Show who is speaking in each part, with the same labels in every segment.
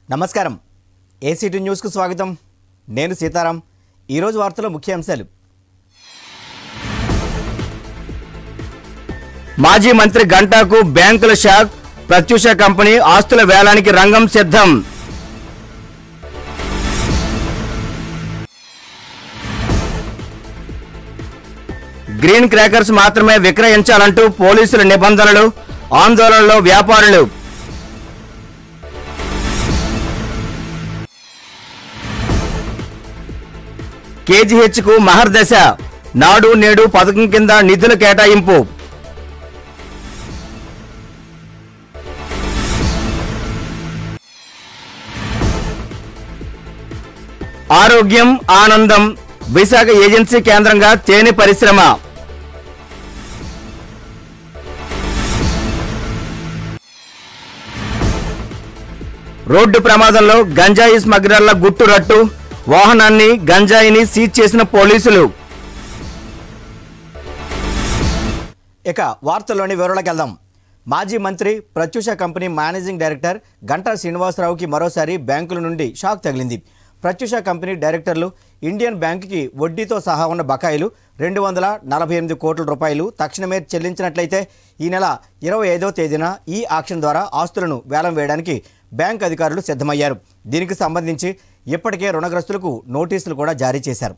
Speaker 1: నమస్కారం ఏసీటీ న్యూస్కు స్వాగతం నేను సీతారాం ఈరోజు వార్తలో ముఖ్యాంశాలు మాజీ మంత్రి గంటాకు బ్యాంకుల షాక్ ప్రత్యూష కంపెనీ ఆస్తుల వేలానికి రంగం సిద్ధం గ్రీన్ క్రాకర్స్ మాత్రమే విక్రయించాలంటూ పోలీసుల నిబంధనలు ఆందోళనలో వ్యాపారులు కేజీహెచ్ కు మహర్దశ నాడు నేడు పథకం కింద నిధుల కేటాయింపు ఆరోగ్యం ఆనందం విశాఖ ఏజెన్సీ కేంద్రంగా తేనె పరిశ్రమ రోడ్డు ప్రమాదంలో గంజాయి స్మగ్లర్ల గుట్టు రట్టు వాహనాన్ని గంజాయిని సీజ్ చేసిన పోలీసులు ఇక వార్తల్లోని వివరాలకు వెళ్దాం మాజీ మంత్రి Prathyusha company managing director Ganta శ్రీనివాసరావుకి మరోసారి బ్యాంకుల నుండి షాక్ తగిలింది ప్రత్యూష కంపెనీ డైరెక్టర్లు ఇండియన్ బ్యాంకుకి వడ్డీతో సహా ఉన్న బకాయిలు రెండు వందల నలభై ఎనిమిది కోట్ల రూపాయలు తక్షణమే చెల్లించినట్లయితే ఈ నెల ఇరవై ఐదో తేదీన ఈ ఆక్షన్ ద్వారా ఆస్తులను వేలం వేయడానికి బ్యాంక్ అధికారులు సిద్ధమయ్యారు దీనికి సంబంధించి ఇప్పటికే రుణగ్రస్తులకు నోటీసులు కూడా జారీ చేశారు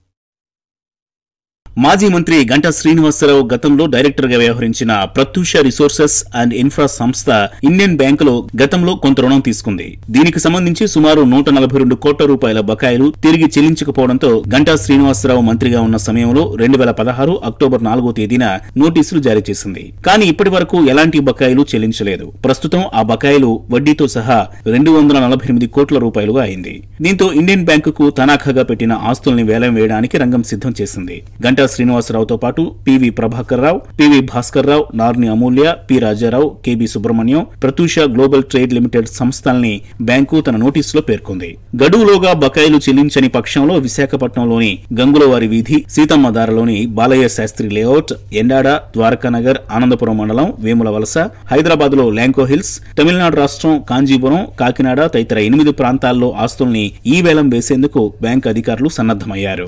Speaker 2: మాజీ మంత్రి గంటా శ్రీనివాసరావు గతంలో డైరెక్టర్ గా వ్యవహరించిన ప్రత్యూష రిసోర్సెస్ అండ్ ఇన్ఫ్రా సంస్థ ఇండియన్ బ్యాంకులో గతంలో కొంత రుణం తీసుకుంది దీనికి సంబంధించి సుమారు నూట నలభై రెండు కోట్ల రూపాయల బకాయిలు తిరిగి చెల్లించకపోవడంతో గంటా శ్రీనివాసరావు మంత్రిగా ఉన్న సమయంలో రెండు వేల పదహారు అక్టోబర్ నాలుగో తేదీన నోటీసులు జారీ చేసింది కానీ ఇప్పటి వరకు ఎలాంటి బకాయిలు చెల్లించలేదు ప్రస్తుతం ఆ బకాయిలు వడ్డీతో సహా రెండు వందల నలభై ఎనిమిది కోట్ల రూపాయలుగా అయింది దీంతో ఇండియన్ బ్యాంకుకు తనాఖాగా పెట్టిన ఆస్తుల్ని వేలం వేయడానికి రంగం సిద్ధం చేసింది గంటా శ్రీనివాసరావుతో పాటు P V Prabhakar Rao P V Bhaskar Rao Narni Amulya P Rajarao K B Subrahmanyam Prathusha global trade limited సంస్థల్ని బ్యాంకు తన నోటీసులో పేర్కొంది గడువులోగా బకాయిలు చెల్లించని పక్షంలో విశాఖపట్నంలోని గంగులవారి వీధి సీతమ్మ దారలోని బాలయ్య శాస్త్రి లేఅవుట్ ఎండాడ ద్వారకానగర్ ఆనందపురం మండలం వేముల వలస హైదరాబాద్ లో ల్యాంకో హిల్స్ తమిళనాడు రాష్ట్రం కాంజీపురం కాకినాడ తదితర ఎనిమిది ప్రాంతాల్లో ఆస్తుల్ని ఈ వేలం వేసేందుకు బ్యాంక్ అధికారులు సన్నద్దమయ్యారు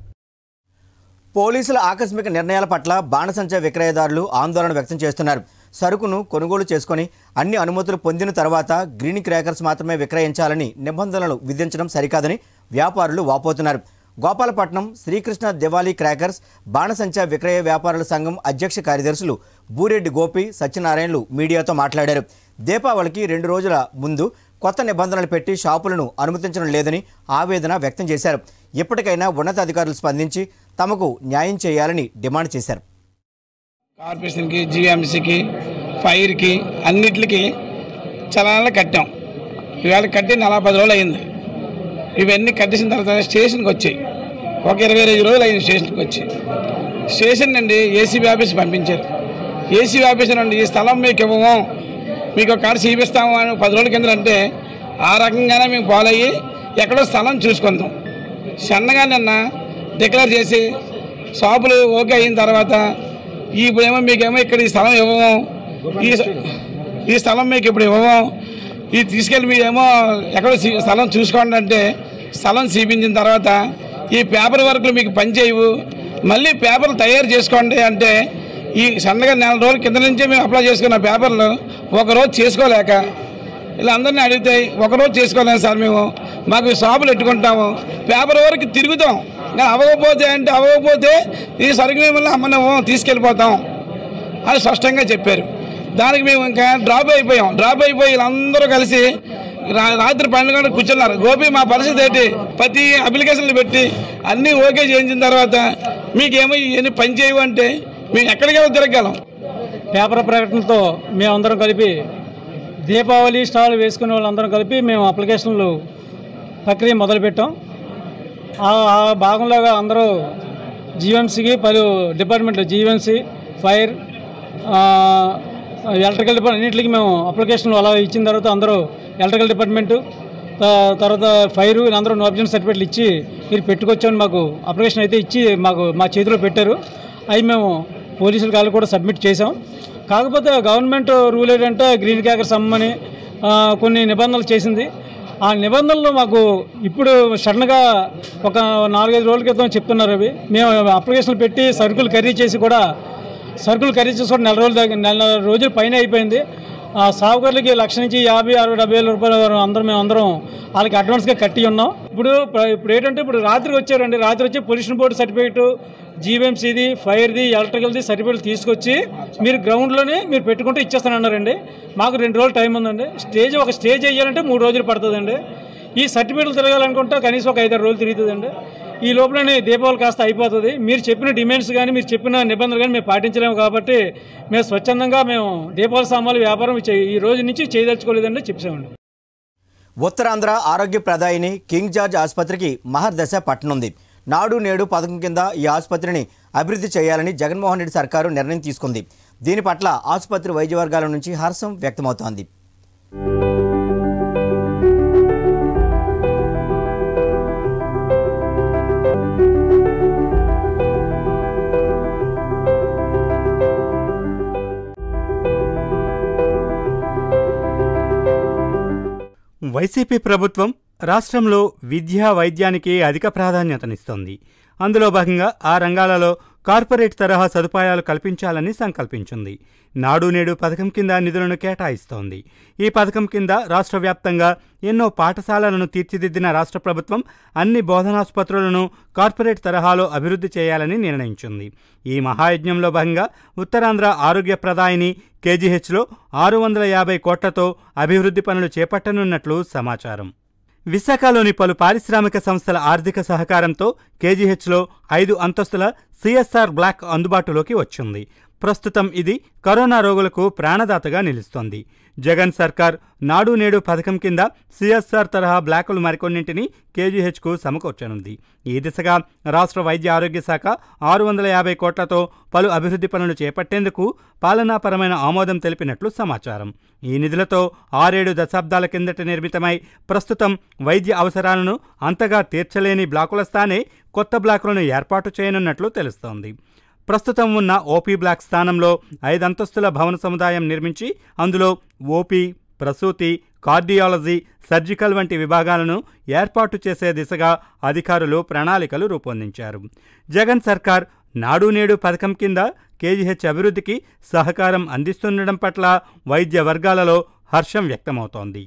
Speaker 1: పోలీసుల ఆకస్మిక నిర్ణయాల పట్ల బాణసంచా విక్రయదారులు ఆందోళన వ్యక్తం చేస్తున్నారు సరుకును కొనుగోలు చేసుకొని అన్ని అనుమతులు పొందిన తర్వాత గ్రీన్ క్రాకర్స్ మాత్రమే విక్రయించాలని నిబంధనలు విధించడం సరికాదని వ్యాపారులు వాపోతున్నారు గోపాలపట్నం శ్రీకృష్ణ దివాళీ క్రాకర్స్ బాణసంచా విక్రయ వ్యాపారుల సంఘం అధ్యక్ష కార్యదర్శులు బూరెడ్డి గోపి సత్యనారాయణలు మీడియాతో మాట్లాడారు దీపావళికి రెండు రోజుల ముందు కొత్త నిబంధనలు పెట్టి షాపులను అనుమతించడం లేదని ఆవేదన వ్యక్తం చేశారు ఇప్పటికైనా ఉన్నతాధికారులు స్పందించి తమకు న్యాయం చేయాలని డిమాండ్ చేశారు
Speaker 3: కార్పొరేషన్కి జిఎంసీకి ఫైర్కి అన్నిటికి చలానాలు కట్టాం ఇవాళ కట్టి నలభై పది రోజులు అయింది ఇవన్నీ కట్టేసిన తర్వాత స్టేషన్కి వచ్చాయి ఒక ఇరవై ఐదు రోజులు అయింది స్టేషన్కి వచ్చి స్టేషన్ నుండి ఏసీబీ ఆఫీస్ పంపించారు ఏసీబీ ఆఫీస్ నుండి ఈ స్థలం మీకు ఇవ్వము మీకు ఒక కాడ చూపిస్తాము అని పది రోజుల కింద అంటే ఆ రకంగానే మేము ఫాలో అయ్యి ఎక్కడో స్థలం చూసుకుందాం సన్నగా నిన్న డిక్లేర్ చేసి షాపులు ఓకే అయిన తర్వాత ఇప్పుడేమో మీకేమో ఇక్కడ ఈ స్థలం ఇవ్వము ఈ ఈ స్థలం మీకు ఇప్పుడు ఇవ్వము ఇది తీసుకెళ్ళి మీరేమో ఎక్కడో సీ- స్థలం చూసుకోండి అంటే స్థలం చూపించిన తర్వాత ఈ పేపర్ వర్క్లు మీకు పని చేయవు మళ్ళీ పేపర్లు తయారు చేసుకోండి అంటే ఈ సన్నగా నెల రోజుల కింద నుంచే మేము అప్లై చేసుకున్న పేపర్లు ఒకరోజు చేసుకోలేక ఇలా అందరినీ అడిగితే ఒకరోజు చేసుకోలేము సార్ మేము మాకు షాపులు పెట్టుకుంటాము పేపర్ వరకు తిరుగుతాం ఇంకా అవ్వకపోతే అంటే అవ్వకపోతే ఈ సరుకు మిమ్మల్ని అమ్మనేమో తీసుకెళ్ళిపోతాం అని స్పష్టంగా చెప్పారు దానికి మేము ఇంకా డ్రాప్ అయిపోయాం డ్రాప్ అయిపోయి వీళ్ళందరూ కలిసి రా- రాత్రి పన్నెండు గంటలకు కూర్చున్నారు గోపి మా పరిస్థితి ఏంటి ప్రతి అప్లికేషన్లు పెట్టి అన్నీ ఓకే చేయించిన తర్వాత మీకేమో ఇవన్నీ పని చేయవు అంటే మేము ఎక్కడికెళ్ళి తిరగలం
Speaker 4: పేపర్ ప్రకటనతో మేమందరం కలిపి దీపావళి స్టాల్ వేసుకునే వాళ్ళందరం కలిపి మేము అప్లికేషన్లు ప్రక్రియ మొదలుపెట్టాం ఆ ఆ భాగంలోగా అందరూ జీవీఎంసీకి పలు డిపార్ట్మెంట్లు జీవీఎంసీ ఫైర్ ఆ, ఎలక్ట్రికల్ డిపార్ట్మెంట్ అన్నింటికి మేము అప్లికేషన్లు అలా ఇచ్చిన తర్వాత అందరూ ఎలక్ట్రికల్ డిపార్ట్మెంటు త- తర్వాత ఫైర్ వీళ్ళందరూ నో అబ్జెక్షన్ సర్టిఫికేట్లు ఇచ్చి మీరు పెట్టుకొచ్చామని మాకు అప్లికేషన్ అయితే ఇచ్చి మాకు మా చేతిలో పెట్టారు అవి మేము పోలీసుల కాళ్ళు కూడా సబ్మిట్ చేసాం కాకపోతే గవర్నమెంట్ రూల్ ఏంటంటే గ్రీన్ క్యాకర్స్ అమ్మని ఆ, కొన్ని నిబంధనలు చేసింది ఆ నిబంధనలు మాకు ఇప్పుడు సడన్గా ఒక నాలుగైదు రోజుల క్రితం చెప్తున్నారు అవి మేము అప్లికేషన్లు పెట్టి సరుకులు ఖరీదు చేసి కూడా సరుకులు ఖరీదు చేసి కూడా నెల రోజులు దాకా నెల రోజుల పైన అయిపోయింది ఆ సాగుకర్లకి లక్ష నుంచి యాభై అరవై డెబ్బై వేల రూపాయల వరకు అందరం మేము అందరం వాళ్ళకి అడ్వాన్స్గా కట్టి ఉన్నాం ఇప్పుడు ప్ర- ఇప్పుడు ఏంటంటే ఇప్పుడు రాత్రి వచ్చారండి రాత్రి వచ్చి పొల్యూషన్ బోర్డు సర్టిఫికేట్ జీవీఎంసీది ఫైర్ది ఎలక్ట్రికల్ది సర్టిఫికేట్ తీసుకొచ్చి మీరు గ్రౌండ్లోనే మీరు పెట్టుకుంటే ఇచ్చేస్తానన్నారండి మాకు రెండు రోజులు టైం ఉందండి స్టేజ్ ఒక స్టేజ్ వేయాలంటే మూడు రోజులు పడుతుందండి ఈ సర్టిఫికేట్లు తిరగాలనుకుంటే కనీసం ఒక ఐదారు రోజులు తిరుగుతుందండి ఈ లోపలనే దీపావళి కాస్త అయిపోతుంది మీరు చెప్పిన డిమాండ్స్ కానీ మీరు చెప్పిన నిబంధనలు కానీ మేము పాటించలేము కాబట్టి మేము స్వచ్ఛందంగా మేము దీపావళి సామాన్లు వ్యాపారం చే- ఈ రోజు నుంచి చేయదలుచుకోలేదండి చెప్పామండి
Speaker 1: ఉత్తరాంధ్ర ఆరోగ్య ప్రదాయిని కింగ్ జార్జ్ ఆసుపత్రికి మహర్దశ పట్టనుంది నాడు నేడు పథకం కింద ఈ ఆసుపత్రిని అభివృద్ధి చేయాలని జగన్మోహన్ రెడ్డి సర్కారు నిర్ణయం తీసుకుంది దీని పట్ల ఆసుపత్రి వైద్య వర్గాల నుంచి హర్షం వ్యక్తమవుతోంది
Speaker 5: వైసీపీ ప్రభుత్వం రాష్ట్రంలో విద్యా వైద్యానికి అధిక ప్రాధాన్యతనిస్తోంది అందులో భాగంగా ఆ రంగాలలో కార్పొరేట్ తరహా సదుపాయాలు కల్పించాలని సంకల్పించింది నాడు నేడు పథకం కింద నిధులను కేటాయిస్తోంది ఈ పథకం కింద రాష్ట్ర వ్యాప్తంగా ఎన్నో పాఠశాలలను తీర్చిదిద్దిన రాష్ట్ర ప్రభుత్వం అన్ని బోధనాసుపత్రులను కార్పొరేట్ తరహాలో అభివృద్ధి చేయాలని నిర్ణయించింది ఈ మహాయజ్ఞంలో భాగంగా ఉత్తరాంధ్ర ఆరోగ్య ప్రదాయిని కేజీహెచ్లో ఆరు వందల యాభై కోట్లతో అభివృద్ధి పనులు చేపట్టనున్నట్లు సమాచారం విశాఖలోని పలు పారిశ్రామిక సంస్థల ఆర్థిక సహకారంతో కేజీహెచ్లో ఐదు అంతస్తుల సిఎస్ఆర్ బ్లాక్ అందుబాటులోకి వచ్చింది ప్రస్తుతం ఇది కరోనా రోగులకు ప్రాణదాతగా నిలుస్తోంది జగన్ సర్కార్ నాడు నేడు పథకం కింద సిఎస్ఆర్ తరహా బ్లాకులు మరికొన్నింటిని కేజీహెచ్కు సమకూర్చనుంది ఈ దిశగా రాష్ట్ర వైద్య ఆరోగ్య శాఖ ఆరు వందల యాభై కోట్లతో పలు అభివృద్ధి పనులు చేపట్టేందుకు పాలనాపరమైన ఆమోదం తెలిపినట్లు సమాచారం ఈ నిధులతో ఆరేడు దశాబ్దాల కిందట నిర్మితమై ప్రస్తుతం వైద్య అవసరాలను అంతగా తీర్చలేని బ్లాకుల స్థానే కొత్త బ్లాకులను ఏర్పాటు చేయనున్నట్లు తెలుస్తోంది ప్రస్తుతం ఉన్న ఓపీ బ్లాక్ స్థానంలో ఐదంతస్తుల భవన సముదాయం నిర్మించి అందులో ఓపీ ప్రసూతి కార్డియాలజీ సర్జికల్ వంటి విభాగాలను ఏర్పాటు చేసే దిశగా అధికారులు ప్రణాళికలు రూపొందించారు జగన్ సర్కార్ నాడు నేడు పథకం కింద కేజీహెచ్ అభివృద్ధికి సహకారం అందిస్తుండడం పట్ల వైద్య వర్గాలలో హర్షం వ్యక్తమవుతోంది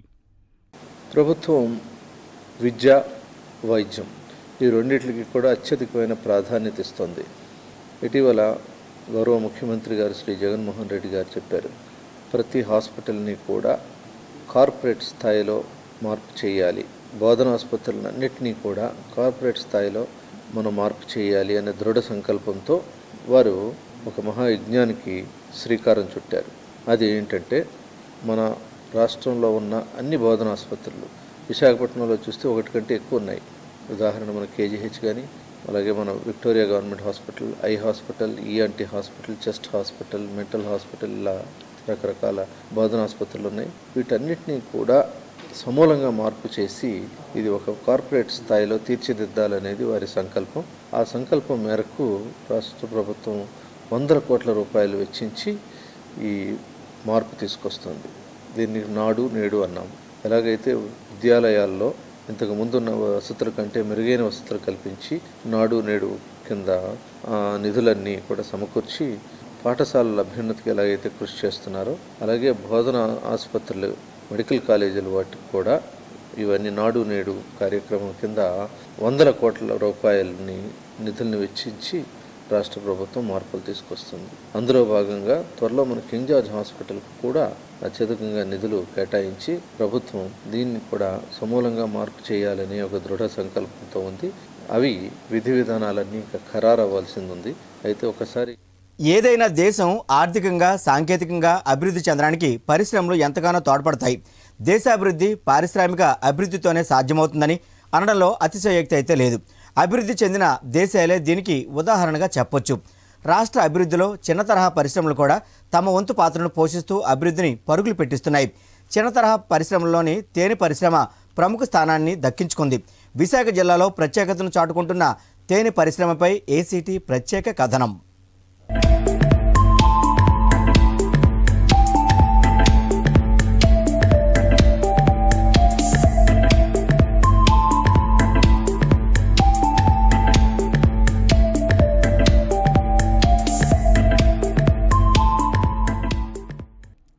Speaker 6: ప్రభుత్వం విద్య వైద్యం ఈ రెండిట్లకి కూడా అత్యధికమైన ప్రాధాన్యత ఇస్తుంది ఇటీవల గౌరవ ముఖ్యమంత్రి గారు శ్రీ జగన్మోహన్ రెడ్డి గారు చెప్పారు ప్రతి హాస్పిటల్ని కూడా కార్పొరేట్ స్థాయిలో మార్పు చేయాలి బోధన ఆసుపత్రులన్నింటినీ కూడా కార్పొరేట్ స్థాయిలో మనం మార్పు చేయాలి అనే దృఢ సంకల్పంతో వారు ఒక మహాయజ్ఞానికి శ్రీకారం చుట్టారు అది ఏంటంటే మన రాష్ట్రంలో ఉన్న అన్ని బోధన ఆసుపత్రులు విశాఖపట్నంలో చూస్తే ఒకటి కంటే ఎక్కువ ఉన్నాయి ఉదాహరణ మన కేజీహెచ్ కానీ అలాగే మన Victoria government hospital eye hospital ENT hospital chest hospital mental hospital ఇలా రకరకాల బోధన ఆసుపత్రులు ఉన్నాయి వీటన్నిటినీ కూడా సమూలంగా మార్పు చేసి ఇది ఒక కార్పొరేట్ స్థాయిలో తీర్చిదిద్దాలనేది వారి సంకల్పం ఆ సంకల్పం మేరకు రాష్ట్ర ప్రభుత్వం వందల కోట్ల రూపాయలు వెచ్చించి ఈ మార్పు తీసుకొస్తుంది దీన్ని నాడు నేడు అన్నాము ఎలాగైతే విద్యాలయాల్లో ఇంతకు ముందున్న వసతుల కంటే మెరుగైన వసతులు కల్పించి నాడు నేడు కింద ఆ నిధులన్నీ కూడా సమకూర్చి పాఠశాలల అభ్యున్నతికి ఎలాగైతే కృషి చేస్తున్నారో అలాగే బోధన ఆసుపత్రులు మెడికల్ కాలేజీలు వాటికి కూడా ఇవన్నీ నాడు నేడు కార్యక్రమం కింద వందల కోట్ల రూపాయలని నిధుల్ని వెచ్చించి రాష్ట్ర ప్రభుత్వం మార్పులు తీసుకొస్తుంది అందులో భాగంగా త్వరలో మన కింగ్ జార్జ్ హాస్పిటల్ కూడా అత్యధికంగా నిధులు కేటాయించి ప్రభుత్వం దీన్ని కూడా సమూలంగా మార్పు చేయాలని ఒక దృఢ సంకల్పంతో ఉంది అవి విధి విధానాలన్నీ ఇంకా ఖరారవ్వాల్సింది ఉంది అయితే ఒకసారి
Speaker 1: ఏదైనా దేశం ఆర్థికంగా సాంకేతికంగా అభివృద్ధి చెందడానికి పరిశ్రమలు ఎంతగానో తోడ్పడతాయి దేశాభివృద్ధి పారిశ్రామిక అభివృద్ధితోనే సాధ్యమవుతుందని అనడంలో అతిశయోక్తి అయితే లేదు అభివృద్ధి చెందిన దేశాలే దీనికి ఉదాహరణగా చెప్పొచ్చు రాష్ట్ర అభివృద్ధిలో చిన్న తరహా పరిశ్రమలు కూడా తమ వంతు పాత్రను పోషిస్తూ అభివృద్ధిని పరుగులు పెట్టిస్తున్నాయి చిన్న తరహా పరిశ్రమల్లోని తేనె పరిశ్రమ ప్రముఖ స్థానాన్ని దక్కించుకుంది విశాఖ జిల్లాలో ప్రత్యేకతను చాటుకుంటున్న తేనె పరిశ్రమపై ఏసీటీ ప్రత్యేక కథనం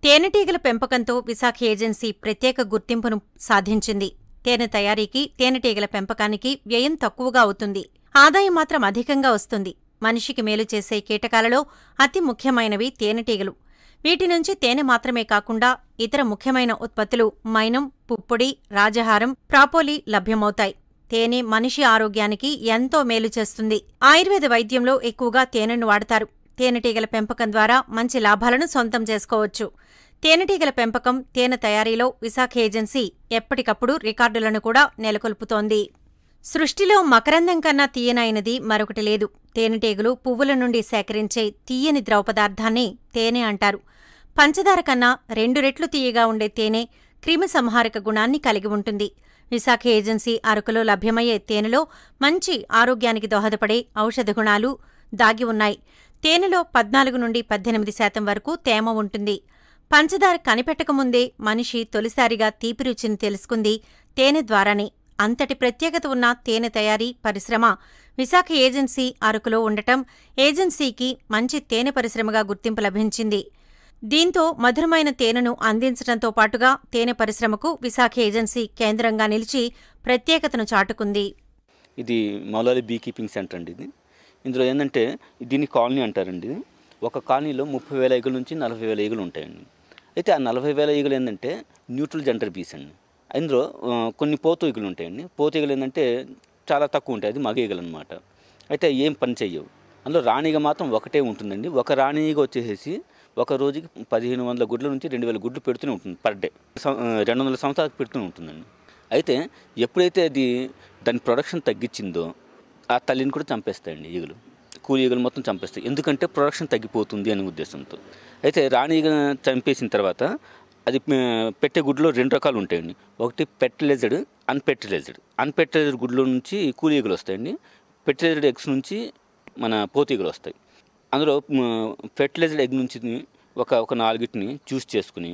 Speaker 7: తేనెటీగల పెంపకంతో విశాఖ ఏజెన్సీ ప్రత్యేక గుర్తింపును సాధించింది తేనె తయారీకి తేనెటీగల పెంపకానికి వ్యయం తక్కువగా అవుతుంది ఆదాయం మాత్రం అధికంగా వస్తుంది మనిషికి మేలు చేసే కీటకాలలో అతి ముఖ్యమైనవి తేనెటీగలు వీటి నుంచి తేనె మాత్రమే కాకుండా ఇతర ముఖ్యమైన ఉత్పత్తులు మైనం పుప్పొడి రాజహారం ప్రాపోలి లభ్యమవుతాయి తేనె మనిషి ఆరోగ్యానికి ఎంతో మేలు చేస్తుంది ఆయుర్వేద వైద్యంలో ఎక్కువగా తేనెను వాడతారు తేనెటీగల పెంపకం ద్వారా మంచి లాభాలను సొంతం చేసుకోవచ్చు తేనెటీగల పెంపకం తేనె తయారీలో విశాఖ ఏజెన్సీ ఎప్పటికప్పుడు రికార్డులను కూడా నెలకొల్పుతోంది సృష్టిలో మకరందం కన్నా తీయనైనది మరొకటి లేదు తేనెటీగలు పువ్వుల నుండి సేకరించే తీయని ద్రవ పదార్థాన్ని తేనె అంటారు పంచదార కన్నా రెండు రెట్లు తీయగా ఉండే తేనె క్రిమి సంహారక గుణాన్ని కలిగి ఉంటుంది విశాఖ ఏజెన్సీ అరకులో లభ్యమయ్యే తేనెలో మంచి ఆరోగ్యానికి దోహదపడే ఔషధ గుణాలు దాగి ఉన్నాయి తేనెలో పద్నాలుగు నుండి పద్దెనిమిది శాతం వరకు తేమ ఉంటుంది పంచదార కనిపెట్టకముందే మనిషి తొలిసారిగా తీపి రుచిని తెలుసుకుంది తేనె ద్వారానే అంతటి ప్రత్యేకత ఉన్న తేనె తయారీ పరిశ్రమ విశాఖ ఏజెన్సీ అరకులో ఉండటం ఏజెన్సీకి మంచి తేనె పరిశ్రమగా గుర్తింపు లభించింది దీంతో మధురమైన తేనెను అందించడంతో పాటుగా తేనె పరిశ్రమకు విశాఖ ఏజెన్సీ కేంద్రంగా నిలిచి ప్రత్యేకతను చాటుకుంది
Speaker 8: ఇది మౌలాలి బీ కీపింగ్ సెంటర్ అండి ఇది ఇందులో ఏంటంటే దీన్ని కాలనీ అంటారండి ఒక కాలనీలో ముప్పై వేల ఈగల నుంచి నలభై వేల ఈగలు ఉంటాయండి అయితే ఆ నలభై వేల ఈగలు ఏంటంటే న్యూట్రల్ జెండర్ బీస్ అండి ఇందులో ఆ, కొన్ని పోతు ఈగలు ఉంటాయండి పోతు ఈగలు ఏంటంటే చాలా తక్కువ ఉంటాయి అది మగ ఈగలు అనమాట అయితే ఏం పని చెయ్యవు అందులో రాణిగ మాత్రం ఒకటే ఉంటుందండి ఒక రాణిగ వచ్చేసేసి ఒక రోజుకి పదిహేను వందల గుడ్ల నుంచి రెండు వేల గుడ్లు పెడుతూనే ఉంటుంది పర్ డే సం- ఆ, రెండు వందల సంవత్సరాలకు పెడుతూనే ఉంటుందండి అయితే ఎప్పుడైతే అది దాని ప్రొడక్షన్ తగ్గించిందో ఆ తల్లిని కూడా చంపేస్తాయండి ఈగలు కూలి ఈగలు మొత్తం చంపేస్తాయి ఎందుకంటే ప్రొడక్షన్ తగ్గిపోతుంది అనే ఉద్దేశంతో అయితే రాణి ఈగ చంపేసిన తర్వాత అది ఆ, పెట్టే గుడ్లో రెండు రకాలు ఉంటాయండి ఒకటి పెట్లైజ్డ్ అన్పెట్లైజ్డ్ అన్పెట్లైజ్డ్ గుడ్లో నుంచి కూలి ఈగలు వస్తాయండి పెట్లైజ్డ్ ఎగ్స్ నుంచి మన పోతీగలు వస్తాయి అందులో ఫెర్టిలైజ్డ్ ఎగ్ నుంచి ఒక ఒక నాలుగిటిని చూస్ చేసుకుని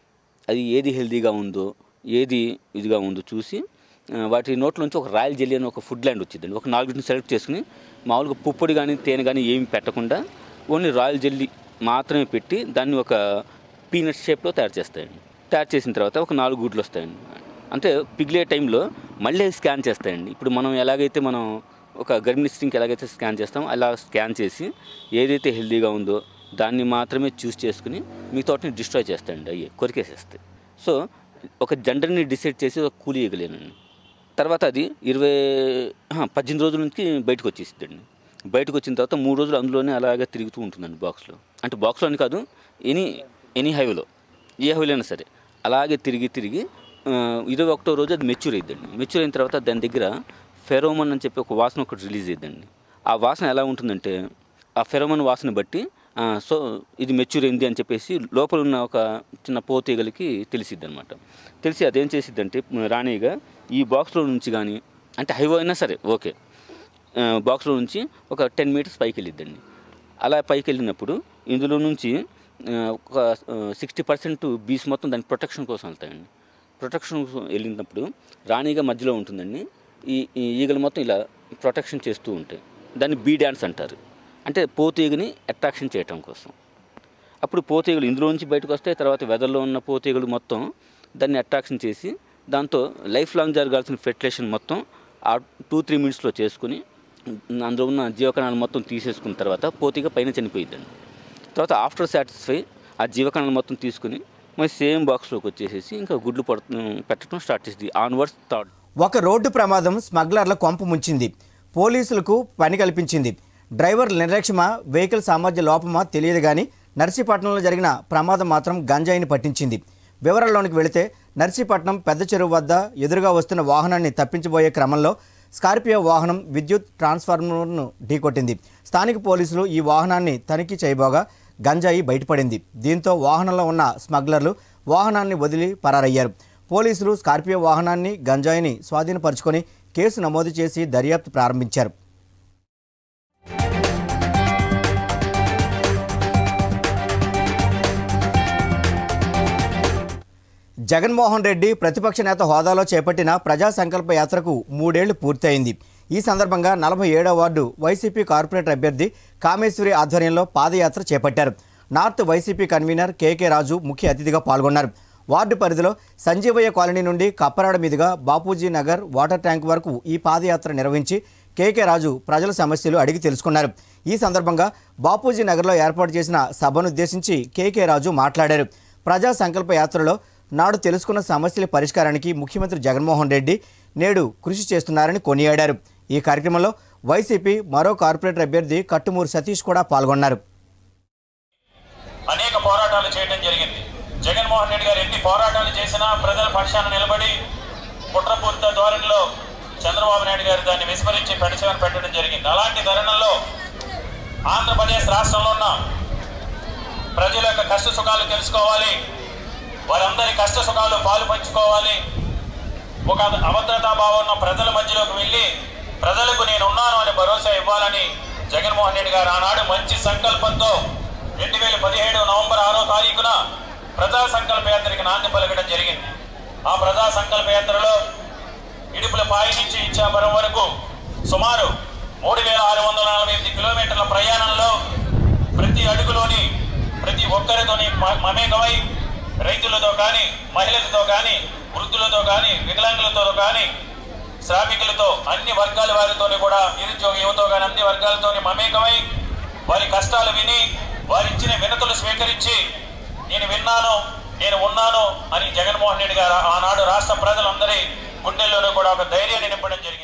Speaker 8: అది ఏది హెల్దీగా ఉందో ఏది ఇదిగా ఉందో చూసి ఆ, వాటి నోట్ల నుంచి ఒక రాయల్ జెల్లీ అని ఒక ఫుడ్ ల్యాండ్ వచ్చిందండి ఒక నాలుగింటిని సెలెక్ట్ చేసుకుని మామూలుగా పుప్పొడి కానీ తేనె కానీ ఏమి పెట్టకుండా ఓన్లీ రాయల్ జెల్లీ మాత్రమే పెట్టి దాన్ని ఒక పీనట్ షేప్లో తయారు చేస్తాయండి తయారు చేసిన తర్వాత ఒక నాలుగు గుడ్లు వస్తాయండి అంటే పిగిలే టైంలో మళ్ళీ అవి స్కాన్ చేస్తాయండి ఇప్పుడు మనం ఎలాగైతే మనం ఒక గర్భిణీ స్త్రీకి ఎలాగైతే స్కాన్ చేస్తామో అలా స్కాన్ చేసి ఏదైతే హెల్దీగా ఉందో దాన్ని మాత్రమే చూస్ చేసుకుని మిగతా వాటిని డిస్ట్రాయ్ చేస్తాయండి అయ్యి కొరికేసేస్తాయి సో ఒక జెండర్ని డిసైడ్ చేసి ఒక కూలి ఇవ్వలేనండి తర్వాత అది ఇరవై ఆహా, పద్దెనిమిది రోజుల నుంచి బయటకు వచ్చేసిద్దండి బయటకు వచ్చిన తర్వాత మూడు రోజులు అందులోనే అలాగే తిరుగుతూ ఉంటుందండి బాక్స్లో అంటే బాక్స్లో అని కాదు ఎనీ ఎనీ హైవేలో ఏ హైవేలో అయినా సరే అలాగే తిరిగి తిరిగి ఆ, ఇరవై ఒకటో రోజు అది మెచ్యూర్ అయ్యిద్దండి మెచ్యూర్ అయిన తర్వాత దాని దగ్గర ఫెరోమన్ అని చెప్పి ఒక వాసన ఒకటి రిలీజ్ అయ్యిద్దండి ఆ వాసన ఎలా ఉంటుందంటే ఆ ఫెరోమన్ వాసన బట్టి ఆ, సో ఇది మెచ్యూర్ అయింది అని చెప్పేసి లోపల ఉన్న ఒక చిన్న పోతీగలకి తెలిసిద్ది అనమాట తెలిసి అదేం చేసిద్దంటే రాణిగా ఈ బాక్స్లో నుంచి కానీ అంటే హైవే అయినా సరే ఓకే ఆ, బాక్స్లో నుంచి ఒక టెన్ మీటర్స్ పైకి వెళ్ళిద్దండి అలా పైకి వెళ్ళినప్పుడు ఇందులో నుంచి ఆ, ఒక సిక్స్టీ పర్సెంట్ బీస్ మొత్తం దాని ప్రొటెక్షన్ కోసం వెళ్తాయండి ప్రొటెక్షన్ కోసం వెళ్ళినప్పుడు రాణిగా మధ్యలో ఉంటుందండి ఈ ఈ ఈగలు మొత్తం ఇలా ప్రొటెక్షన్ చేస్తూ ఉంటాయి దాన్ని బీ డ్యాన్స్ అంటారు అంటే పోతీగని అట్రాక్షన్ చేయటం కోసం అప్పుడు పోతీగలు ఇందులో నుంచి బయటకు వస్తే తర్వాత వెదర్లో ఉన్న పోతీగలు మొత్తం దాన్ని అట్రాక్షన్ చేసి దాంతో లైఫ్ లాంగ్ జరగాల్సిన ఫెర్టిలేషన్ మొత్తం ఆ టూ త్రీ మినిట్స్లో చేసుకుని అందులో ఉన్న జీవకణాలు మొత్తం తీసేసుకున్న తర్వాత పోతీగ పైన చనిపోయిద్దండి తర్వాత ఆఫ్టర్ సాటిస్ఫై ఆ జీవకణాలు మొత్తం తీసుకుని మరి సేమ్ బాక్స్లోకి వచ్చేసేసి ఇంకా గుడ్లు పడ పెట్టడం స్టార్ట్ చేసింది ఆన్వర్డ్స్ థర్డ్
Speaker 1: ఒక రోడ్డు ప్రమాదం స్మగ్లర్ల కొంప ముంచింది పోలీసులకు పని కల్పించింది డ్రైవర్ నిర్లక్ష్యమా వెహికల్ సామర్థ్య లోపమా తెలియదు కానీ నర్సీపట్నంలో జరిగిన ప్రమాదం మాత్రం గంజాయిని పట్టించింది వివరాల్లోనికి వెళితే నర్సీపట్నం పెద్ద చెరువు వద్ద ఎదురుగా వస్తున్న వాహనాన్ని తప్పించబోయే క్రమంలో స్కార్పియో వాహనం విద్యుత్ ట్రాన్స్ఫార్మర్ను ఢీకొట్టింది స్థానిక పోలీసులు ఈ వాహనాన్ని తనిఖీ చేయబోగా గంజాయి బయటపడింది దీంతో వాహనంలో ఉన్న స్మగ్లర్లు వాహనాన్ని వదిలి పరారయ్యారు పోలీసులు స్కార్పియో వాహనాన్ని గంజాయిని స్వాధీనపరుచుకొని కేసు నమోదు చేసి దర్యాప్తు ప్రారంభించారు జగన్మోహన్ రెడ్డి ప్రతిపక్ష నేత హోదాలో చేపట్టిన ప్రజా సంకల్ప యాత్రకు మూడేళ్లు పూర్తయింది ఈ సందర్భంగా నలభై ఏడో వార్డు వైసీపీ కార్పొరేటర్ అభ్యర్థి కామేశ్వరి ఆధ్వర్యంలో పాదయాత్ర చేపట్టారు north YCP convener KK Raju ముఖ్య అతిథిగా పాల్గొన్నారు వార్డు పరిధిలో సంజీవయ్య కాలనీ నుండి కప్పరాడ మీదుగా బాపూజీ నగర్ వాటర్ ట్యాంక్ వరకు ఈ పాదయాత్ర నిర్వహించి కేకే రాజు ప్రజల సమస్యలు అడిగి తెలుసుకున్నారు ఈ సందర్భంగా బాపూజీ నగర్లో ఏర్పాటు చేసిన సభనుద్దేశించి కేకే రాజు మాట్లాడారు ప్రజా సంకల్ప యాత్రలో నాడు తెలుసుకున్న సమస్యల పరిష్కారానికి ముఖ్యమంత్రి జగన్మోహన్ రెడ్డి నేడు కృషి చేస్తున్నారని కొనియాడారు ఈ కార్యక్రమంలో వైసీపీ మరో కార్పొరేటర్ అభ్యర్థి కట్టుమూరు సతీష్ కూడా పాల్గొన్నారు
Speaker 9: అనేక పోరాటాలు చేయడం జరిగింది జగన్మోహన్ రెడ్డి గారు ఎన్ని పోరాటాలు చేసినా ప్రజల పక్షాన నిలబడి కుట్రపూరిత ధోరణిలో చంద్రబాబు నాయుడు గారు దాన్ని విస్మరించి పెడచమని పెట్టడం జరిగింది అలాంటి తరుణంలో ఆంధ్రప్రదేశ్ రాష్ట్రంలో ఉన్న ప్రజల యొక్క కష్ట సుఖాలు తెలుసుకోవాలి వారందరి కష్ట సుఖాలు పాలు పంచుకోవాలి ఒక అభద్రతా భావం ఉన్న ప్రజల మధ్యలోకి వెళ్ళి ప్రజలకు నేను ఉన్నాను అని భరోసా ఇవ్వాలని జగన్మోహన్ రెడ్డి గారు ఆనాడు మంచి సంకల్పంతో రెండు వేల పదిహేడు నవంబర్ ఆరో తారీఖున ప్రజా సంకల్ప యాత్రకి నాంది పలకడం జరిగింది ఆ ప్రజా సంకల్ప యాత్రలో ఇడుపుల పాయి నుంచి ఇచ్చాపురం వరకు సుమారు మూడు వేల ఆరు వందల నలభై ఎనిమిది కిలోమీటర్ల ప్రయాణంలో ప్రతి అడుగులోని ప్రతి ఒక్కరితోని మ- మమేకమై రైతులతో కానీ మహిళలతో కానీ వృద్ధులతో కానీ వికలాంగులతో కానీ శ్రామికులతో అన్ని వర్గాల వారితోని కూడా నిరుద్యోగ యువతో కానీ అన్ని వర్గాలతోని మమేకమై వారి కష్టాలు విని వారిచ్చిన వినతులు స్వీకరించి నేను విన్నాను నేను ఉన్నాను అని జగన్మోహన్ రెడ్డి గారు ఆనాడు రాష్ట్ర ప్రజలందరి గుండెల్లోనూ కూడా ఒక ధైర్యాన్ని నింపడం జరిగింది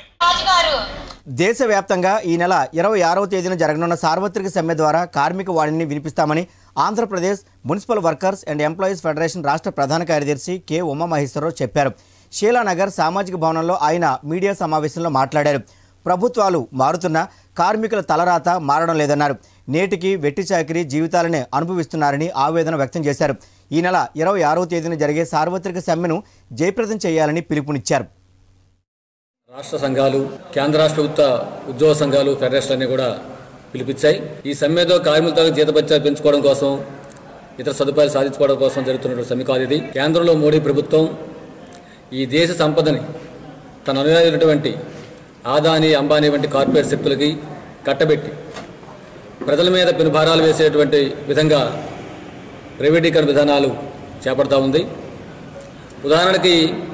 Speaker 1: దేశవ్యాప్తంగా ఈ నెల ఇరవై ఆరవ తేదీన జరగనున్న సార్వత్రిక సమ్మె ద్వారా కార్మిక వాణిని వినిపిస్తామని Andhra Pradesh municipal workers and employees federation రాష్ట్ర ప్రధాన కార్యదర్శి కె ఉమామహేశ్వరరావు చెప్పారు షీలానగర్ సామాజిక భవనంలో ఆయన మీడియా సమావేశంలో మాట్లాడారు ప్రభుత్వాలు మారుతున్నా కార్మికుల తలరాత మారడం లేదన్నారు నేటికి వెట్టి చాకిరీ జీవితాలనే అనుభవిస్తున్నారని ఆవేదన వ్యక్తం చేశారు ఈ నెల ఇరవై ఆరవ తేదీన జరిగే సార్వత్రిక సమ్మెను జయప్రదం చేయాలని పిలుపునిచ్చారు
Speaker 10: రాష్ట్ర సంఘాలు కేంద్ర రాష్ట్ర ప్రభుత్వ ఉద్యోగ సంఘాలు ఫెడరేషన్లన్నీ కూడా పిలిపించాయి ఈ సమ్మెతో కార్మికులకు జీతభత్యాలు పెంచుకోవడం కోసం ఇతర సదుపాయాలు సాధించుకోవడం కోసం జరుగుతున్న సమ్మె కాదు ఇది కేంద్రంలో మోడీ ప్రభుత్వం ఈ దేశ సంపదని తన అనుయాయులైనటువంటి ఆదాని అంబానీ వంటి కార్పొరేట్ శక్తులకి కట్టబెట్టి ప్రజల మీద పెనుభారాలు వేసేటువంటి విధంగా ప్రైవేటీకరణ విధానాలు చేపడతా ఉంది ఉదాహరణకి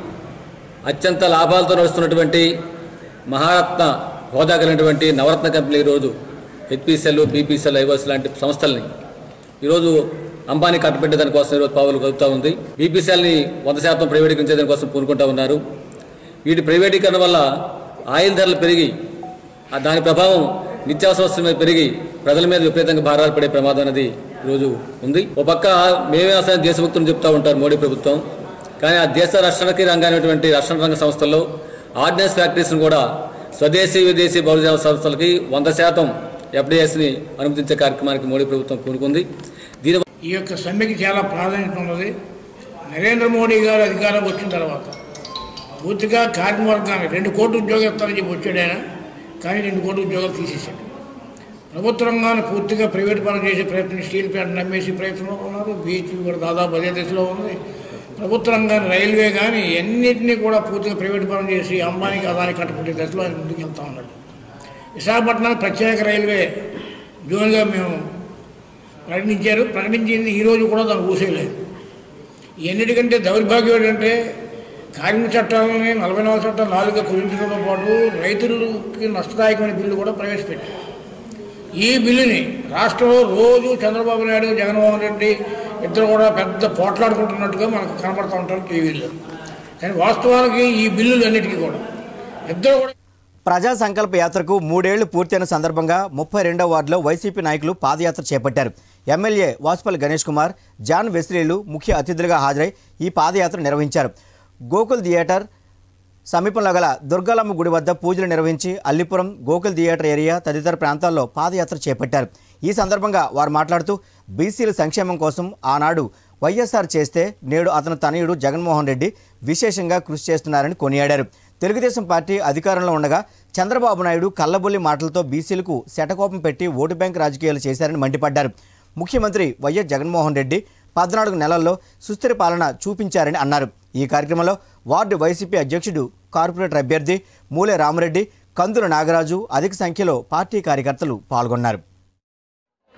Speaker 10: అత్యంత లాభాలతో నడుస్తున్నటువంటి మహారత్న హోదా కలిగినటువంటి నవరత్న కంపెనీ ఈరోజు హెచ్పిసిఎల్ బీపీసీఎల్ ఐవర్స్ లాంటి సంస్థల్ని ఈరోజు అంబానీ కట్టబెట్టే దానికోసం ఈరోజు పావులు కలుపుతూ ఉంది బీపీసీఎల్ని వంద శాతం ప్రైవేటీకరించే దానికోసం పూనుకుంటా ఉన్నారు వీటి ప్రైవేటీకరణ వల్ల ఆయిల్ ధరలు పెరిగి ఆ దాని ప్రభావం నిత్యావసర వస్తువుల మీద పెరిగి ప్రజల మీద విపరీతంగా భారాలు పడే ప్రమాదం అనేది ఈరోజు ఉంది ఒక పక్క మేమే అసలు దేశభక్తులు చెప్తా ఉంటారు మోడీ ప్రభుత్వం కానీ ఆ దేశ రక్షణకి రంగమైనటువంటి రక్షణ రంగ సంస్థల్లో ఆర్డినెన్స్ ఫ్యాక్టరీస్ని కూడా స్వదేశీ విదేశీ బహుజన సంస్థలకి వంద శాతం ఎఫ్డిఎస్ని అనుమతించే కార్యక్రమానికి మోడీ ప్రభుత్వం పూనుకుంది దీని
Speaker 11: ఈ యొక్క సమ్మెకి చాలా ప్రాధాన్యత ఉన్నది నరేంద్ర మోడీ గారు అధికారంలోకి వచ్చిన తర్వాత పూర్తిగా కార్మిక వర్గాన్ని రెండు కోట్ల ఉద్యోగాలు ఇస్తారని చెప్పి వచ్చాడు ఆయన కానీ రెండు కోట్ల ఉద్యోగాలు తీసేశాడు ప్రభుత్వ రంగాన్ని పూర్తిగా ప్రైవేట్ పరం చేసే ప్రయత్నం స్టీల్ ప్లాంట్ నమ్మేసి ప్రయత్నంలో ఉన్నారు బీచ్ కూడా దాదాపు అదే దశలో ఉంది ప్రభుత్వ రంగాన్ని రైల్వే కానీ అన్నింటినీ కూడా పూర్తిగా ప్రైవేట్ పరం చేసి అంబానీకి అదానికి కట్టబెట్టే దశలో ఆయన ముందుకు వెళ్తా ఉన్నాడు విశాఖపట్నానికి ప్రత్యేక రైల్వే జోన్గా మేము ప్రకటించారు ప్రకటించింది ఈరోజు కూడా దాన్ని ఊసేయలేదు ఎన్నిటికంటే దౌర్భాగ్యం ఏంటంటే కార్మిక చట్టాలని నలభై నాలుగు చట్టాలు నాలుగుగా కుదించడంతో పాటు రైతులకి నష్టదాయకమైన బిల్లు కూడా ప్రవేశపెట్టారు ఈ బిల్లుని రాష్ట్రంలో రోజు చంద్రబాబు నాయుడు జగన్మోహన్ రెడ్డి ఇద్దరు కూడా పెద్ద పోట్లాడుకుంటున్నట్టుగా మనకు కనపడుతూ ఉంటారు టీవీలో కానీ వాస్తవానికి ఈ బిల్లులు అన్నిటికీ కూడా ఇద్దరు కూడా
Speaker 1: ప్రజా సంకల్ప యాత్రకు మూడేళ్లు పూర్తయిన సందర్భంగా ముప్పై రెండవ వార్డులో వైసీపీ నాయకులు పాదయాత్ర చేపట్టారు ఎమ్మెల్యే వాసుపల్లి గణేష్ కుమార్ జాన్ వెస్రీలు ముఖ్య అతిథులుగా హాజరై ఈ పాదయాత్ర నిర్వహించారు గోకుల్ థియేటర్ సమీపంలో గల దుర్గాలమ్మ గుడి వద్ద పూజలు నిర్వహించి అల్లిపురం గోకుల్ థియేటర్ ఏరియా తదితర ప్రాంతాల్లో పాదయాత్ర చేపట్టారు ఈ సందర్భంగా వారు మాట్లాడుతూ బీసీల సంక్షేమం కోసం ఆనాడు వైఎస్ఆర్ చేస్తే నేడు అతని తనయుడు జగన్మోహన్ రెడ్డి విశేషంగా కృషి చేస్తున్నారని కొనియాడారు తెలుగుదేశం పార్టీ అధికారంలో ఉండగా చంద్రబాబు నాయుడు కల్లబొల్లి మాటలతో బీసీలకు శటకోపం పెట్టి ఓటు బ్యాంక్ రాజకీయాలు చేశారని మండిపడ్డారు ముఖ్యమంత్రి వైఎస్ జగన్మోహన్ రెడ్డి పద్నాలుగు నెలల్లో సుస్థిర పాలన చూపించారని అన్నారు ఈ కార్యక్రమంలో వార్డు వైసీపీ అధ్యక్షుడు కార్పొరేటర్ అభ్యర్థి మూలే రామరెడ్డి కందుల నాగరాజు అధిక సంఖ్యలో పార్టీ కార్యకర్తలు పాల్గొన్నారు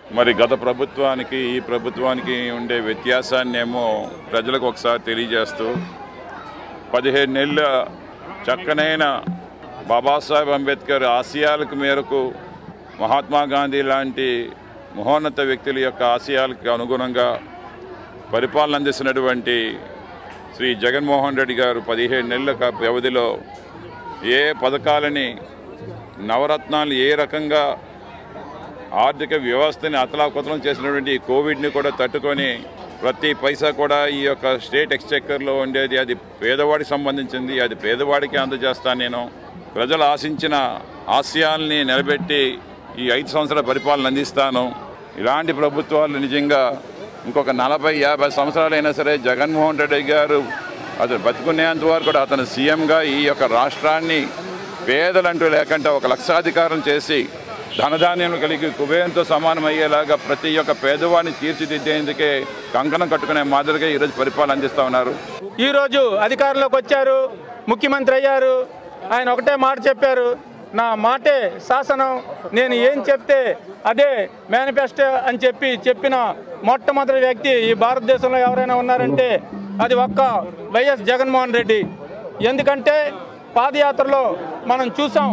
Speaker 12: మరి గత ప్రభుత్వానికి ఈ ప్రభుత్వానికి ఉండే వ్యత్యాసాన్ని ఏమో ప్రజలకు ఒకసారి తెలియజేస్తూ పదిహేడు నెలల చక్కనైన బాబాసాహెబ్ అంబేద్కర్ ఆశయాలకు మేరకు మహాత్మా గాంధీ లాంటి మహోన్నత వ్యక్తుల యొక్క ఆశయాలకు అనుగుణంగా పరిపాలన అందిస్తున్నటువంటి శ్రీ జగన్మోహన్ రెడ్డి గారు పదిహేడు నెలల క- వ్యవధిలో ఏ పథకాలని నవరత్నాలు ఏ రకంగా ఆర్థిక వ్యవస్థని అతలాకుతలం చేసినటువంటి ఈ కోవిడ్ని కూడా తట్టుకొని ప్రతి పైసా కూడా ఈ యొక్క స్టేట్ ఎక్స్చెక్కర్లో ఉండేది అది పేదవాడికి సంబంధించింది అది పేదవాడికి అందజేస్తాను నేను ప్రజలు ఆశించిన ఆశయాల్ని నిలబెట్టి ఈ ఐదు సంవత్సరాల పరిపాలన అందిస్తాను ఇలాంటి ప్రభుత్వాలు నిజంగా ఇంకొక నలభై యాభై సంవత్సరాలైనా సరే జగన్మోహన్ రెడ్డి గారు అతను బతుకునేంత వరకు కూడా అతను సీఎంగా ఈ యొక్క రాష్ట్రాన్ని పేదలంటూ లేకుండా ఒక లక్షాధికారం చేసి ధనధాన్యం కలిగి కుబేరంతో సమానమయ్యేలాగా ప్రతి ఒక్క పేదవాడిని తీర్చిదిద్దేందుకే కంకణం కట్టుకునే మాదిరిగా ఈరోజు పరిపాలన అందిస్తూ ఉన్నారు
Speaker 13: ఈరోజు అధికారంలోకి వచ్చారు ముఖ్యమంత్రి అయ్యారు ఆయన ఒకటే మాట చెప్పారు నా మాటే శాసనం నేను ఏం చెప్తే అదే మేనిఫెస్టో అని చెప్పి చెప్పిన మొట్టమొదటి వ్యక్తి ఈ భారతదేశంలో ఎవరైనా ఉన్నారంటే అది ఒక్క వైఎస్ జగన్మోహన్ రెడ్డి ఎందుకంటే పాదయాత్రలో మనం చూసాం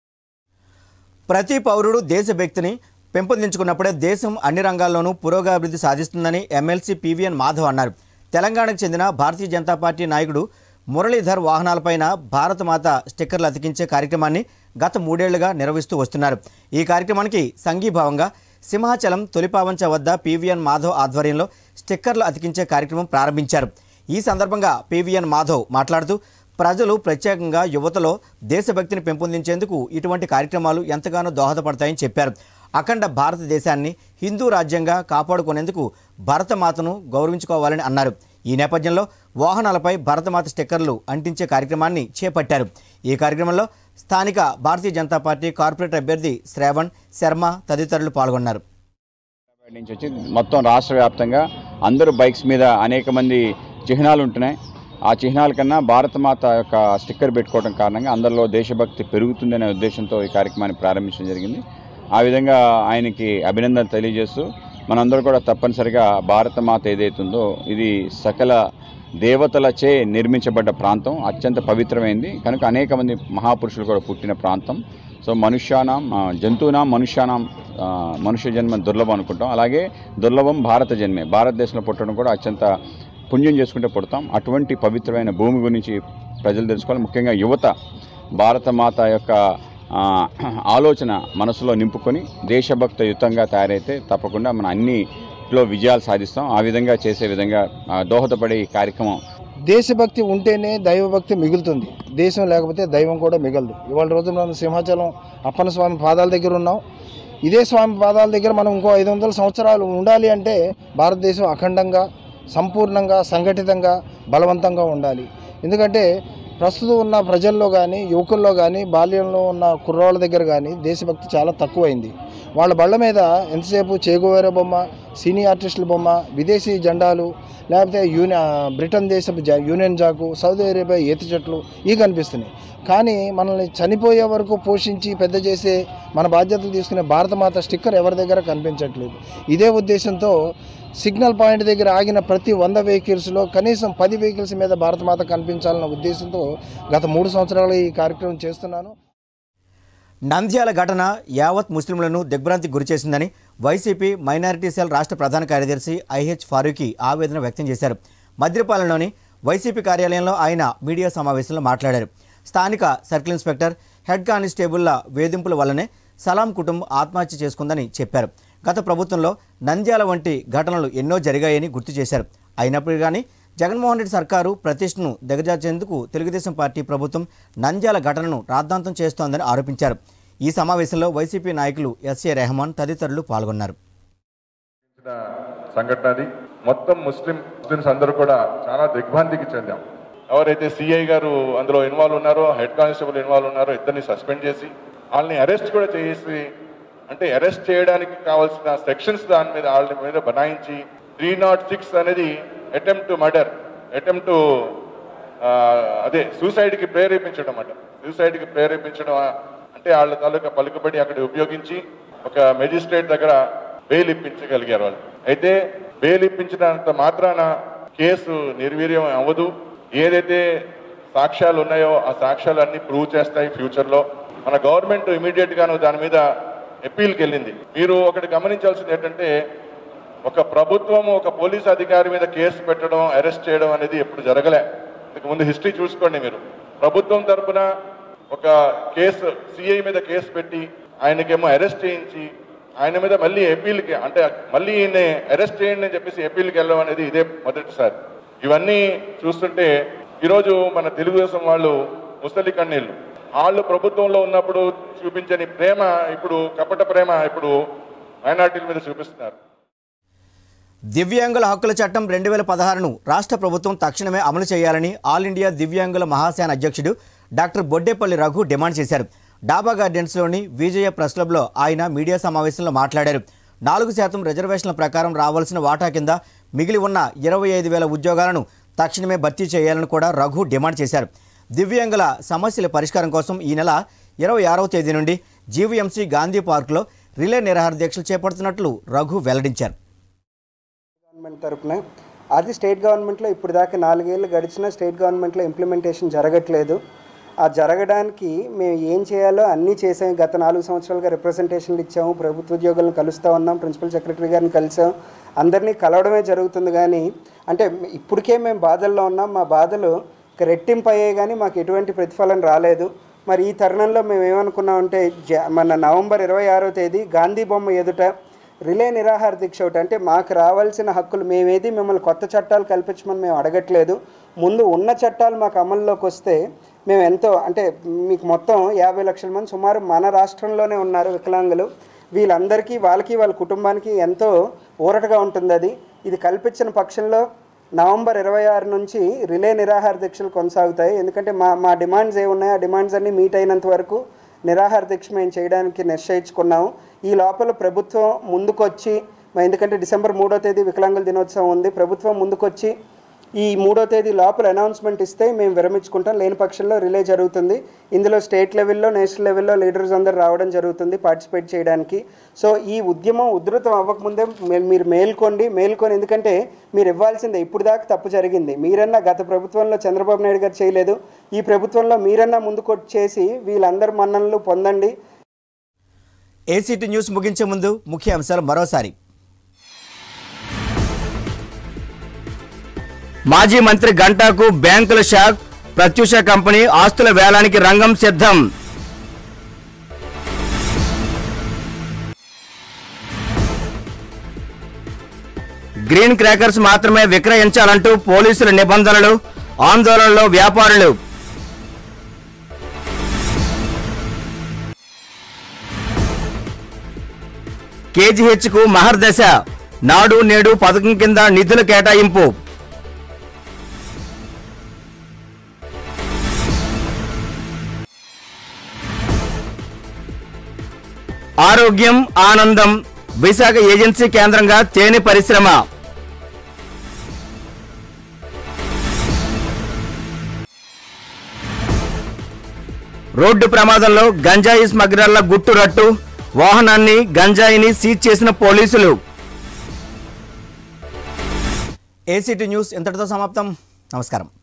Speaker 1: ప్రతి పౌరుడు దేశభక్తిని పెంపొందించుకున్నప్పుడే దేశం అన్ని రంగాల్లోనూ పురోగభివృద్ధి సాధిస్తుందని ఎమ్మెల్సీ పివిఎన్ మాధవ్ అన్నారు తెలంగాణకు చెందిన భారతీయ జనతా పార్టీ నాయకుడు మురళీధర్ వాహనాలపైన భారతమాత స్టిక్కర్లు అతికించే కార్యక్రమాన్ని గత మూడేళ్లుగా నిర్వహిస్తూ వస్తున్నారు ఈ కార్యక్రమానికి సంఘీభావంగా సింహాచలం తొలిపావంచ వద్ద పివిఎన్ మాధవ్ ఆధ్వర్యంలో స్టిక్కర్లు అతికించే కార్యక్రమం ప్రారంభించారు ఈ సందర్భంగా పివిఎన్ మాధవ్ మాట్లాడుతూ ప్రజలు ప్రత్యేకంగా యువతలో దేశభక్తిని పెంపొందించేందుకు ఇటువంటి కార్యక్రమాలు ఎంతగానో దోహదపడతాయని చెప్పారు అఖండ భారతదేశాన్ని హిందూ రాజ్యంగా కాపాడుకునేందుకు భరతమాతను గౌరవించుకోవాలని అన్నారు ఈ నేపథ్యంలో వాహనాలపై భరతమాత స్టిక్కర్లు అంటించే కార్యక్రమాన్ని చేపట్టారు ఈ కార్యక్రమంలో స్థానిక భారతీయ జనతా పార్టీ కార్పొరేటర్ అభ్యర్థి శ్రావణ్ శర్మ తదితరులు పాల్గొన్నారు
Speaker 14: నుంచి వచ్చి మొత్తం రాష్ట్ర వ్యాప్తంగా అందరూ బైక్స్ మీద అనేక మంది చిహ్నాలు ఉంటున్నాయి ఆ చిహ్నాల కన్నా భారతమాత యొక్క స్టిక్కర్ పెట్టుకోవడం కారణంగా అందరిలో దేశభక్తి పెరుగుతుందనే ఉద్దేశంతో ఈ కార్యక్రమాన్ని ప్రారంభించడం జరిగింది ఆ విధంగా ఆయనకి అభినందనలు తెలియజేస్తూ మనందరూ కూడా తప్పనిసరిగా భారతమాత ఏదైతుందో ఇది సకల దేవతలచే నిర్మించబడ్డ ప్రాంతం అత్యంత పవిత్రమైంది కనుక అనేక మంది మహాపురుషులు కూడా పుట్టిన ప్రాంతం సో మనుష్యానాం ఆ, జంతువునాం మనుష్యానాం ఆ, మనుష్య జన్మ దుర్లభం అనుకుంటాం అలాగే దుర్లభం భారత జన్మే భారతదేశంలో పుట్టడం కూడా అత్యంత పుణ్యం చేసుకుంటే పుడతాం అటువంటి పవిత్రమైన భూమి గురించి ప్రజలు తెలుసుకోవాలి ముఖ్యంగా యువత భారతమాత యొక్క ఆ, ఆలోచన మనసులో నింపుకొని దేశభక్తయుతంగా తయారైతే తప్పకుండా మన అన్నిలో విజయాలు సాధిస్తాం ఆ విధంగా చేసే విధంగా ఆ, దోహదపడే ఈ కార్యక్రమం
Speaker 15: దేశభక్తి ఉంటేనే దైవభక్తి మిగులుతుంది దేశం లేకపోతే దైవం కూడా మిగలదు ఇవాళ రోజు మనం సింహాచలం అప్పన్న స్వామి పాదాల దగ్గర ఉన్నాం ఇదే స్వామి పాదాల దగ్గర మనం ఇంకో ఐదు వందల సంవత్సరాలు ఉండాలి అంటే భారతదేశం అఖండంగా సంపూర్ణంగా సంఘటితంగా బలవంతంగా ఉండాలి ఎందుకంటే ప్రస్తుతం ఉన్న ప్రజల్లో కానీ యువకుల్లో కానీ బాల్యంలో ఉన్న కుర్రోళ్ళ దగ్గర కానీ దేశభక్తి చాలా తక్కువైంది వాళ్ళ బళ్ళ మీద ఎంతసేపు చేగువేర బొమ్మ సినీ ఆర్టిస్టుల బొమ్మ విదేశీ జెండాలు లేకపోతే యూని బ్రిటన్ దేశపు జా యూనియన్ జాకు సౌదీ అరేబియా ఈత చెట్లు ఇవి కనిపిస్తున్నాయి కానీ మనల్ని చనిపోయే వరకు పోషించి పెద్ద చేసే మన బాధ్యతలు తీసుకునే భారతమాత స్టిక్కర్ ఎవరి దగ్గర కనిపించట్లేదు ఇదే ఉద్దేశంతో సిగ్నల్ పాయింట్ దగ్గర ఆగిన ప్రతి వంద వెహికల్స్లో కనీసం పది వెహికల్స్ మీద భారతమాత కనిపించాలన్న ఉద్దేశంతో గత మూడు సంవత్సరాలు ఈ కార్యక్రమం చేస్తున్నాను
Speaker 1: నంద్యాల ఘటన యావత్ ముస్లింలను దిగ్భ్రాంతికి గురిచేసిందని వైసీపీ మైనారిటీ సెల్ రాష్ట్ర ప్రధాన కార్యదర్శి ఐహెచ్ ఫారూఖీ ఆవేదన వ్యక్తం చేశారు మద్రిపాలెంలోని వైసీపీ కార్యాలయంలో ఆయన మీడియా సమావేశంలో మాట్లాడారు స్థానిక సర్కిల్ ఇన్స్పెక్టర్ హెడ్ కానిస్టేబుల్ల వేధింపుల వల్లనే సలాం కుటుంబం ఆత్మహత్య చేసుకుందని చెప్పారు గత ప్రభుత్వంలో నంద్యాల వంటి ఘటనలు ఎన్నో జరిగాయని గుర్తు చేశారు అయినప్పటికీ కానీ జగన్మోహన్ రెడ్డి సర్కారు ప్రతిష్టను దిగజార్చేందుకు తెలుగుదేశం పార్టీ ప్రభుత్వం నంద్యాల ఘటనను రాద్ధాంతం చేస్తోందని ఆరోపించారు ఈ సమావేశంలో వైసీపీ నాయకులు ఎస్ఏ రెహమాన్ తదితరులు పాల్గొన్నారు
Speaker 16: సంఘటన అది మొత్తం ముస్లిం ముస్లిమ్స్ అందరూ కూడా చాలా దిగ్భ్రాంతికి చెందాం ఎవరైతే సిఐ గారు అందులో ఇన్వాల్వ్ ఉన్నారో హెడ్ కానిస్టేబుల్ ఇన్వాల్వ్ ఉన్నారో ఇద్దరిని సస్పెండ్ చేసి వాళ్ళని అరెస్ట్ కూడా చేసి అంటే అరెస్ట్ చేయడానికి కావాల్సిన సెక్షన్స్ దాని మీద వాళ్ళ మీద బనాయించి త్రీ నాట్ సిక్స్ అనేది attempt to murder attempt to అదే సూసైడ్కి ప్రేరేపించడం అన్నమాట సూసైడ్కి ప్రేరేపించడం అంటే వాళ్ళ తాలూకా పలుకుబడి అక్కడ ఉపయోగించి ఒక మెజిస్ట్రేట్ దగ్గర బెయిల్ ఇప్పించగలిగారు వాళ్ళు అయితే బెయిల్ ఇప్పించినంత మాత్రాన కేసు నిర్వీర్యం అవ్వదు ఏదైతే సాక్ష్యాలు ఉన్నాయో ఆ సాక్ష్యాలు అన్ని ప్రూవ్ చేస్తాయి ఫ్యూచర్లో మన గవర్నమెంట్ ఇమీడియట్ గాను దాని మీద అప్పీల్కి వెళ్ళింది మీరు ఒకటి గమనించాల్సింది ఏంటంటే ఒక ప్రభుత్వం ఒక పోలీస్ అధికారి మీద కేసు పెట్టడం అరెస్ట్ చేయడం అనేది ఎప్పుడు జరగలే ఇంతకు ముందు హిస్టరీ చూసుకోండి మీరు ప్రభుత్వం తరపున ఒక కేసు సిఐ మీద కేసు పెట్టి ఆయనకేమో అరెస్ట్ చేయించి ఆయన మీద మళ్ళీ అప్పీల్కి అంటే మళ్ళీ ఈయన అరెస్ట్ చేయండి అని చెప్పేసి అప్పీల్కి వెళ్ళడం అనేది ఇదే మొదటిసారి ఇవన్నీ చూస్తుంటే ఈరోజు మన తెలుగుదేశం వాళ్ళు ముసలి కన్నీళ్ళు వాళ్ళు ప్రభుత్వంలో ఉన్నప్పుడు చూపించని ప్రేమ ఇప్పుడు కపట ప్రేమ ఇప్పుడు మైనార్టీల మీద చూపిస్తున్నారు
Speaker 1: దివ్యాంగుల హక్కుల చట్టం రెండు వేల పదహారును రాష్ట్ర ప్రభుత్వం తక్షణమే అమలు చేయాలని ఆల్ ఇండియా దివ్యాంగుల మహాసేన అధ్యక్షుడు డాక్టర్ బొడ్డేపల్లి రఘు డిమాండ్ చేశారు డాబా గార్డెన్స్లోని విజయ ప్రెస్ క్లబ్లో ఆయన మీడియా సమావేశంలో మాట్లాడారు నాలుగు శాతం రిజర్వేషన్ల ప్రకారం రావాల్సిన వాటా కింద మిగిలి ఉన్న ఇరవై ఐదు వేల ఉద్యోగాలను తక్షణమే భర్తీ చేయాలని కూడా రఘు డిమాండ్ చేశారు దివ్యాంగుల సమస్యల పరిష్కారం కోసం ఈ నెల ఇరవై ఆరవ తేదీ నుండి జీవీఎంసీ గాంధీ పార్కులో రిలే నిరాహార దీక్షలు చేపడుతున్నట్లు రఘు వెల్లడించారు
Speaker 17: గవర్నమెంట్ తరపున అది స్టేట్ గవర్నమెంట్లో ఇప్పుడు దాకా నాలుగేళ్ళు గడిచినా స్టేట్ గవర్నమెంట్లో ఇంప్లిమెంటేషన్ జరగట్లేదు ఆ జరగడానికి మేము ఏం చేయాలో అన్నీ చేసాం గత నాలుగు సంవత్సరాలుగా రిప్రజెంటేషన్లు ఇచ్చాము ప్రభుత్వ ఉద్యోగులను కలుస్తూ ఉన్నాం ప్రిన్సిపల్ సెక్రటరీ గారిని కలిసాం అందరినీ కలవడమే జరుగుతుంది కానీ అంటే ఇప్పటికే మేము బాధల్లో ఉన్నాం మా బాధలు ఇక రెట్టింపు అయ్యాయి కానీ మాకు ఎటువంటి ప్రతిఫలం రాలేదు మరి ఈ తరుణంలో మేము ఏమనుకున్నామంటే జ మన నవంబర్ ఇరవై ఆరో తేదీ గాంధీ బొమ్మ ఎదుట రిలే నిరాహార దీక్ష ఒకటి అంటే మాకు రావాల్సిన హక్కులు మేమేది మిమ్మల్ని కొత్త చట్టాలు కల్పించమని మేము అడగట్లేదు ముందు ఉన్న చట్టాలు మాకు అమల్లోకి వస్తే మేము ఎంతో అంటే మీకు మొత్తం యాభై లక్షల మంది సుమారు మన రాష్ట్రంలోనే ఉన్నారు వికలాంగులు వీళ్ళందరికీ వాళ్ళకి వాళ్ళ కుటుంబానికి ఎంతో ఊరటగా ఉంటుంది అది ఇది కల్పించిన పక్షంలో నవంబర్ ఇరవై ఆరు నుంచి రిలే నిరాహార దీక్షలు కొనసాగుతాయి ఎందుకంటే మా మా డిమాండ్స్ ఏ ఉన్నాయో ఆ డిమాండ్స్ అన్నీ మీట్ అయినంత వరకు నిరాహార దీక్ష మేము చేయడానికి నిశ్చయించుకున్నాము ఈ లోపల ప్రభుత్వం ముందుకొచ్చి మా ఎందుకంటే డిసెంబర్ మూడో తేదీ వికలాంగుల దినోత్సవం ఉంది ప్రభుత్వం ముందుకొచ్చి ఈ మూడో తేదీ లోపల అనౌన్స్మెంట్ ఇస్తే మేము విరమించుకుంటాం లేని పక్షంలో రిలే జరుగుతుంది ఇందులో స్టేట్ లెవెల్లో నేషనల్ లెవెల్లో లీడర్స్ అందరూ రావడం జరుగుతుంది పార్టిసిపేట్ చేయడానికి సో ఈ ఉద్యమం ఉధృతం అవ్వకముందే మే- మీరు మేల్కోండి మేల్కొని ఎందుకంటే మీరు ఇవ్వాల్సిందే ఇప్పుడు దాకా తప్పు జరిగింది మీరన్నా గత ప్రభుత్వంలో చంద్రబాబు నాయుడు గారు చేయలేదు ఈ ప్రభుత్వంలో మీరన్నా ముందుకు చేసి వీళ్ళందరి మన్ననలు పొందండి
Speaker 1: ఏసీటీ న్యూస్ ముగించే ముందు ముఖ్య అంశాలు మరోసారి మాజీ మంత్రి గంటాకు బ్యాంకుల షాక్ ప్రత్యూష కంపెనీ ఆస్తుల వేలానికి రంగం సిద్ధం గ్రీన్ క్రాకర్స్ మాత్రమే విక్రయించాలంటూ పోలీసుల నిబంధనలు ఆందోళనలో వ్యాపారులు కేజీహెచ్కు మహర్దశ నాడు నేడు పథకం కింద నిధుల కేటాయింపు ఆరోగ్యం ఆనందం విశాఖ ఏజెన్సీ కేంద్రంగా తేనె పరిశ్రమ రోడ్డు ప్రమాదంలో గంజాయి స్మగ్లర్ల గుట్టు రట్టు వాహనాన్ని గంజాయిని సీజ్ చేసిన పోలీసులు ఏసీటీ న్యూస్ ఇంతటితో సమాప్తం నమస్కారం